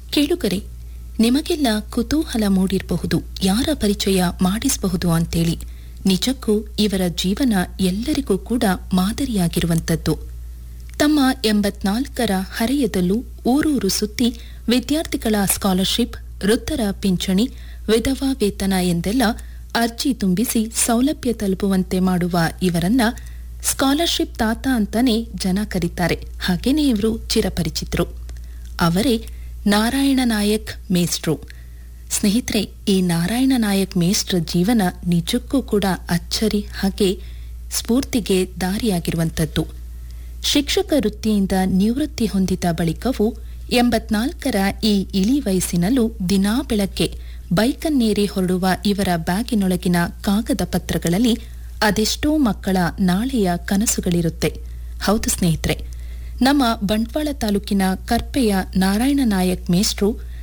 ಕೇಳುಗರೆ ನಿಮಗೆಲ್ಲ ಕುತೂಹಲ ಮೂಡಿರಬಹುದು ಯಾರ ಪರಿಚಯ ಮಾಡಿಸಬಹುದು ಅಂತೇಳಿ ನಿಜಕ್ಕೂ ಇವರ ಜೀವನ ಎಲ್ಲರಿಗೂ ಕೂಡ ಮಾದರಿಯಾಗಿರುವಂಥದ್ದು ತಮ್ಮ ಎಂಬತ್ನಾಲ್ಕರ ಹರೆಯದಲ್ಲೂ ಊರೂರು ಸುತ್ತಿ ವಿದ್ಯಾರ್ಥಿಗಳ ಸ್ಕಾಲರ್ಶಿಪ್ ವೃತ್ತರ ಪಿಂಚಣಿ ವಿಧವಾ ವೇತನ ಎಂದೆಲ್ಲ ಅರ್ಜಿ ತುಂಬಿಸಿ ಸೌಲಭ್ಯ ತಲುಪುವಂತೆ ಮಾಡುವ ಇವರನ್ನ ಸ್ಕಾಲರ್ಶಿಪ್ ತಾತ ಅಂತಾನೆ ಜನ ಕರೀತಾರೆ ಹಾಗೇನೆ ಇವರು ಚಿರಪರಿಚಿತರು ಅವರೇ ನಾರಾಯಣ ನಾಯಕ್ ಮೇಸ್ಟ್ರು ಸ್ನೇಹಿತರೆ ಈ ನಾರಾಯಣ ನಾಯಕ್ ಮೇಸ್ಟ್ರ ಜೀವನ ನಿಜಕ್ಕೂ ಕೂಡ ಅಚ್ಚರಿ ಹಾಗೆ ಸ್ಫೂರ್ತಿಗೆ ದಾರಿಯಾಗಿರುವಂಥದ್ದು ಶಿಕ್ಷಕ ವೃತ್ತಿಯಿಂದ ನಿವೃತ್ತಿ ಹೊಂದಿದ ಬಳಿಕವೂ ಎಂಬತ್ನಾಲ್ಕರ ಈ ಇಳಿ ವಯಸ್ಸಿನಲ್ಲೂ ದಿನಾ ಬೆಳಗ್ಗೆ ಬೈಕನ್ನೇರಿ ಹೊರಡುವ ಇವರ ಬ್ಯಾಗಿನೊಳಗಿನ ಕಾಗದ ಪತ್ರಗಳಲ್ಲಿ ಅದೆಷ್ಟೋ ಮಕ್ಕಳ ನಾಳೆಯ ಕನಸುಗಳಿರುತ್ತೆ ಹೌದು ಸ್ನೇಹಿತರೆ ನಮ್ಮ ಬಂಟ್ವಾಳ ತಾಲೂಕಿನ ಕರ್ಪೆಯ ನಾರಾಯಣ ನಾಯಕ್ ಮೇಸ್ಟ್ರು